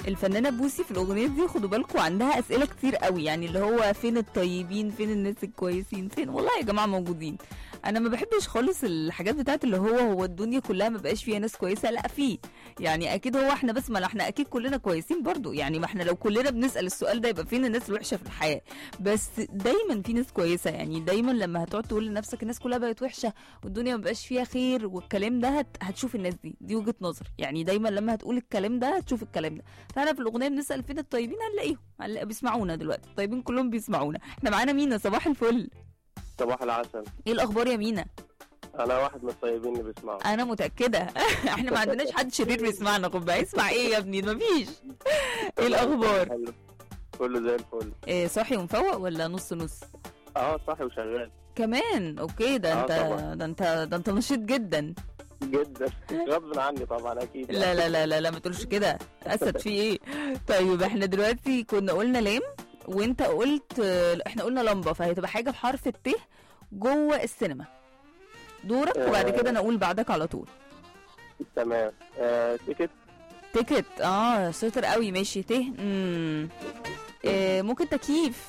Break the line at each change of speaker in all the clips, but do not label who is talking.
الفنانه بوسي في الاغنيه دي خدوا بالكم عندها اسئله كتير قوي يعني اللي هو فين الطيبين فين الناس الكويسين فين والله يا جماعه موجودين انا ما بحبش خالص الحاجات بتاعت اللي هو هو الدنيا كلها ما بقاش فيها ناس كويسه لا في يعني اكيد هو احنا بس ما احنا اكيد كلنا كويسين برضو يعني ما احنا لو كلنا بنسال السؤال ده يبقى فين الناس الوحشه في الحياه بس دايما في ناس كويسه يعني دايما لما هتقعد تقول لنفسك الناس كلها بقت وحشه والدنيا ما بقاش فيها خير والكلام ده هت... هتشوف الناس دي دي وجهه نظر يعني دايما لما هتقول الكلام ده هتشوف الكلام ده فاحنا في الاغنيه بنسال فين الطيبين هنلاقيهم هنلاقي بيسمعونا دلوقتي الطيبين كلهم بيسمعونا احنا معانا مينا صباح الفل
صباح العسل
ايه الاخبار يا مينا
انا واحد من الطيبين اللي بيسمعوا
انا متاكده احنا ما عندناش حد شرير بيسمعنا خد بالك اسمع ايه يا ابني مفيش ايه الاخبار
حلو. كله زي الفل
إيه صاحي ومفوق ولا نص نص
اه صاحي وشغال
كمان اوكي ده
آه
انت
طبعا.
ده انت ده انت نشيط جدا
جدا غصب عني طبعا اكيد
لا لا لا لا, لا ما تقولش كده اسد في ايه طيب احنا دلوقتي كنا قلنا لام وانت قلت احنا قلنا لمبه فهتبقى حاجه بحرف الت جوه السينما دورك وبعد كده انا اقول بعدك على طول
تمام آه تيكت
تيكت اه شاطر قوي ماشي ت امم آه ممكن تكييف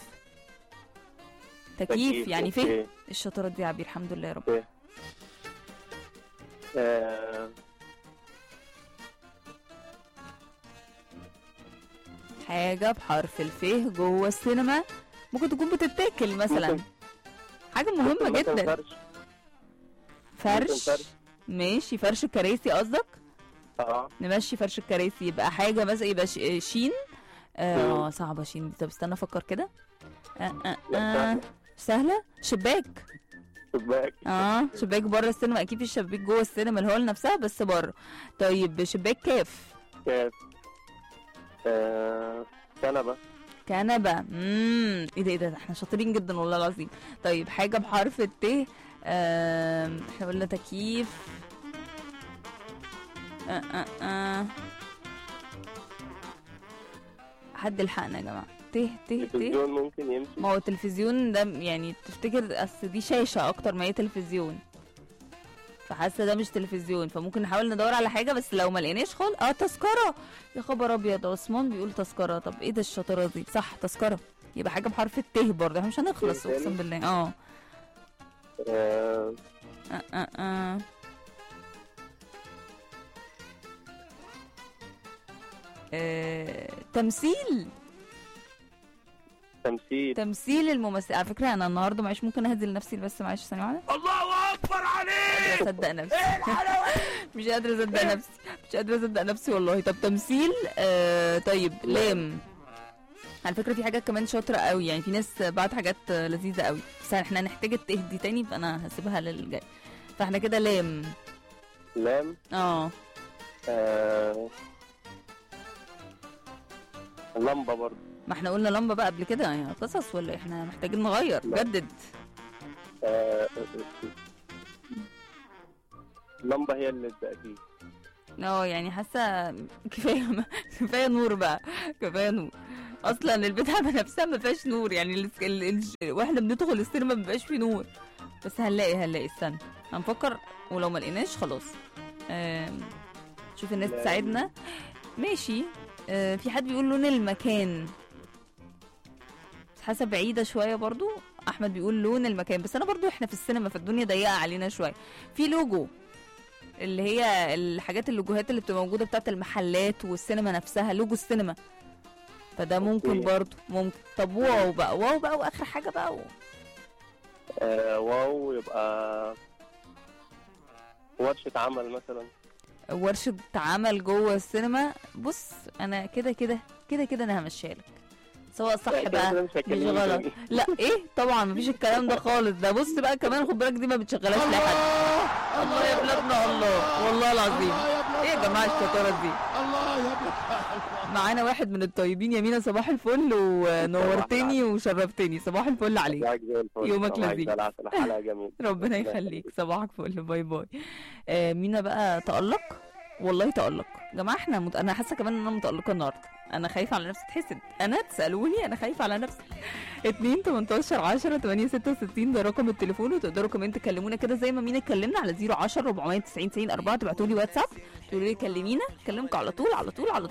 تكييف يعني فيه
أوكي.
الشطارات دي يا عبير الحمد لله يا رب
أوكي. آه
حاجة بحرف الف جوه السينما ممكن تكون بتتاكل مثلا
ممكن.
حاجة مهمة
مثلا
جدا
فرش
فرش
ممكن فرش.
ماشي فرش الكراسي قصدك
اه
نمشي فرش الكراسي يبقى حاجة مثلا يبقى ش- شين اه
مم.
آه، صعبة شين دي طب استنى افكر كده آه آه
لا،
آه. سهلة شباك
شباك
اه شباك بره السينما اكيد في شباك جوه السينما الهول نفسها بس بره طيب شباك كاف
كاف آه كنبه
كنبه امم ايه ده ايه ده احنا شاطرين جدا والله العظيم طيب حاجه بحرف الت آم، احنا قلنا تكييف آه آه آه. حد الحقنا يا جماعه ت ت ت
التلفزيون ممكن يمشي
ما هو التلفزيون ده يعني تفتكر اصل دي شاشه اكتر ما هي تلفزيون فحاسه ده مش تلفزيون فممكن نحاول ندور على حاجه بس لو ما لقيناش خالص اه تذكره يا خبر ابيض عثمان بيقول تذكره طب ايه ده الشطاره دي صح تذكره يبقى حاجه بحرف الت برضه احنا مش هنخلص
تاني؟
اقسم بالله اه
آه
اه اه اه آه، تمثيل
تمثيل
تمثيل الممثل على فكره انا النهارده معلش ممكن اهدي لنفسي بس معلش ثانيه واحده
الله اكبر عليك
قادرة اصدق نفسي مش قادره اصدق نفسي مش قادره اصدق نفسي والله طب تمثيل آه طيب لام على فكره في حاجات كمان شاطره قوي يعني في ناس بعت حاجات آه، لذيذه قوي بس احنا هنحتاج تهدي تاني فانا هسيبها للجاي فاحنا كده لام
لام
اه
آه لمبه برضه
ما احنا قلنا لمبه بقى قبل كده يعني قصص ولا احنا محتاجين نغير
لا.
جدد
آه لمبه هي اللي اكيد
اه يعني حاسه كفايه كفايه نور بقى كفايه نور اصلا البتاعه نفسها ما فيهاش نور يعني ال... ال... ال... واحنا بندخل السينما ما بيبقاش فيه نور بس هنلاقي هنلاقي استنى هنفكر ولو ما لقيناش خلاص آم، شوف الناس
لا.
تساعدنا ماشي آه، في حد بيقول لون المكان بس حاسه بعيده شويه برضو احمد بيقول لون المكان بس انا برضو احنا في السينما فالدنيا ضيقه علينا شويه في لوجو اللي هي الحاجات اللوجوهات اللي بتبقى موجوده بتاعت المحلات والسينما نفسها لوجو السينما فده ممكن
أوكي.
برضو ممكن طب واو بقى واو بقى واخر حاجه بقى واو.
آه واو يبقى ورشة عمل مثلا
ورشه عمل جوه السينما بص انا كده كده كده كده انا همشيها لك سواء صح
كده
بقى
كده مش
مش
هتكلمني
غلط
تاني.
لا ايه طبعا مفيش الكلام ده خالص ده بص بقى كمان خد بالك دي ما بتشغلهاش لحد الله يا بلادنا الله والله العظيم ايه يا جماعه الشطاره دي
الله يا ابني
معانا واحد من الطيبين يمينة صباح الفل ونورتني وشرفتني صباح الفل عليك
صباحك زي الفل
يومك
صباحك
لذيذ.
زي العسل حلقة جميلة
ربنا يخليك صباحك فل باي باي آه مينا بقى تألق والله تألق يا جماعه احنا مت... انا حاسه كمان ان انا متألقه النهارده انا خايفه على نفسي تحسد انا تسالوني انا خايفه على نفسي 2 18 10 8 66 ده رقم التليفون وتقدروا كمان تكلمونا كده زي ما مينا اتكلمنا على 010 490 90 4 تبعتوا لي واتساب تقولوا لي كلمينا اكلمكم على طول على طول على طول